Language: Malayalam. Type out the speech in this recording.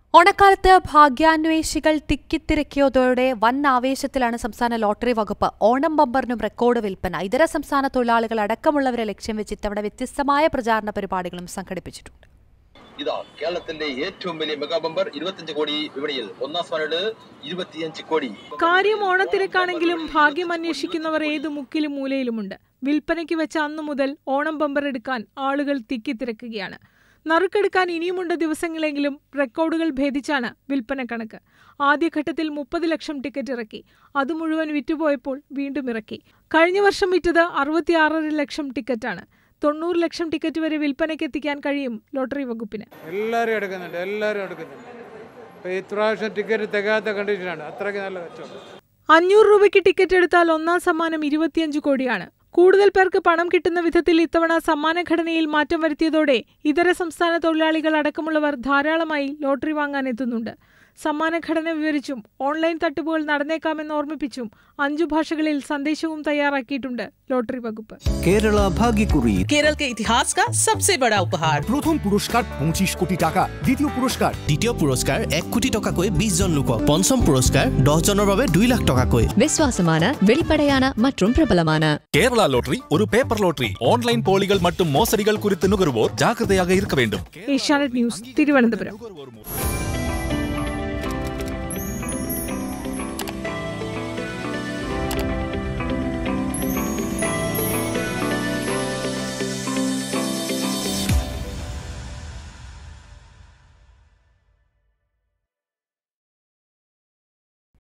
ഓണക്കാലത്ത് ഭാഗ്യാന്വേഷികൾ തിക്കിത്തിരക്കിയതോടെ വൻ ആവേശത്തിലാണ് സംസ്ഥാന ലോട്ടറി വകുപ്പ് ഓണം ബമ്പറിനും റെക്കോർഡ് വിൽപ്പന ഇതര സംസ്ഥാന തൊഴിലാളികൾ അടക്കമുള്ളവരെ ലക്ഷ്യം വെച്ച് ഇത്തവണ വ്യത്യസ്തമായ പ്രചാരണ പരിപാടികളും സംഘടിപ്പിച്ചിട്ടുണ്ട് ഇതാ കേരളത്തിന്റെ ഏറ്റവും വലിയ മെഗാ ബമ്പർ ഇരുപത്തിയഞ്ച് കോടി വിപണിയിൽ ഒന്നാം സ്ഥാനത്ത് ഇരുപത്തിയഞ്ച് കോടി കാര്യം ഓണത്തിരക്കാണെങ്കിലും ഭാഗ്യം അന്വേഷിക്കുന്നവർ ഏത് മുക്കിലും മൂലയിലുമുണ്ട് വിൽപ്പനയ്ക്ക് വെച്ച അന്നു മുതൽ ഓണം ബമ്പർ എടുക്കാൻ ആളുകൾ തിക്കിത്തിരക്കുകയാണ് നറുക്കെടുക്കാൻ ഇനിയുമുണ്ട് ദിവസങ്ങളെങ്കിലും റെക്കോർഡുകൾ ഭേദിച്ചാണ് വിൽപ്പന കണക്ക് ആദ്യഘട്ടത്തിൽ മുപ്പത് ലക്ഷം ടിക്കറ്റ് ഇറക്കി അത് മുഴുവൻ വിറ്റുപോയപ്പോൾ വീണ്ടും ഇറക്കി കഴിഞ്ഞ വർഷം വിറ്റത് അറുപത്തിയാറര ലക്ഷം ടിക്കറ്റാണ് തൊണ്ണൂറ് ലക്ഷം ടിക്കറ്റ് വരെ വിൽപ്പനയ്ക്ക് എത്തിക്കാൻ കഴിയും ലോട്ടറി വകുപ്പിന് എല്ലാവരും എടുക്കുന്നുണ്ട് എല്ലാവരും എടുക്കുന്നുണ്ട് ഇപ്പോൾ ഇപ്രാവശ്യം ടിക്കറ്റ് തികയാത്ത കണ്ടീഷനാണ് അത്രയ്ക്ക് നല്ല കച്ചവടം അഞ്ഞൂറ് രൂപയ്ക്ക് ടിക്കറ്റ് എടുത്താൽ ഒന്നാം സമ്മാനം ഇരുപത്തിയഞ്ച് കോടിയാണ് കൂടുതൽ പേർക്ക് പണം കിട്ടുന്ന വിധത്തിൽ ഇത്തവണ സമ്മാനഘടനയിൽ മാറ്റം വരുത്തിയതോടെ ഇതര സംസ്ഥാന തൊഴിലാളികൾ അടക്കമുള്ളവർ ധാരാളമായി ലോട്ടറി വാങ്ങാൻ എത്തുന്നുണ്ട് സമ്മാനഘടന വിവരിച്ചും ഓൺലൈൻ തട്ടിപ്പുകൾ നടന്നേക്കാമെന്ന് ഓർമ്മിപ്പിച്ചും അഞ്ചു ഭാഷകളിൽ സന്ദേശവും തയ്യാറാക്കിയിട്ടുണ്ട് ലോട്ടറി വകുപ്പ് केरला भाग्यकुरी केरल के इतिहास का सबसे बड़ा उपहार প্রথম পুরস্কার পঁচিশ কোটি টাকা দ্বিতীয় পুরস্কার দ্বিতীয় পুৰস্কাৰ এক কোটি টকাকৈ বিশজন লোকক পঞ্চম পুৰস্কাৰ দহজনৰ বাবে দুই লাখ টকাকৈ விசுவாசமான வெளிப்படையான மற்றும் பிரபலமான கேரளா லாட்டரி ஒரு பேப்பர் லாட்டரி ஆன்லைன் போலிகள் மற்றும் மோசடிகள் குறித்து நுகர்வோர் ஜாக்கிரதையாக இருக்க வேண்டும் ഏഷ്യാനെറ്റ് ന്യൂസ് തിരുവനന്തപുരം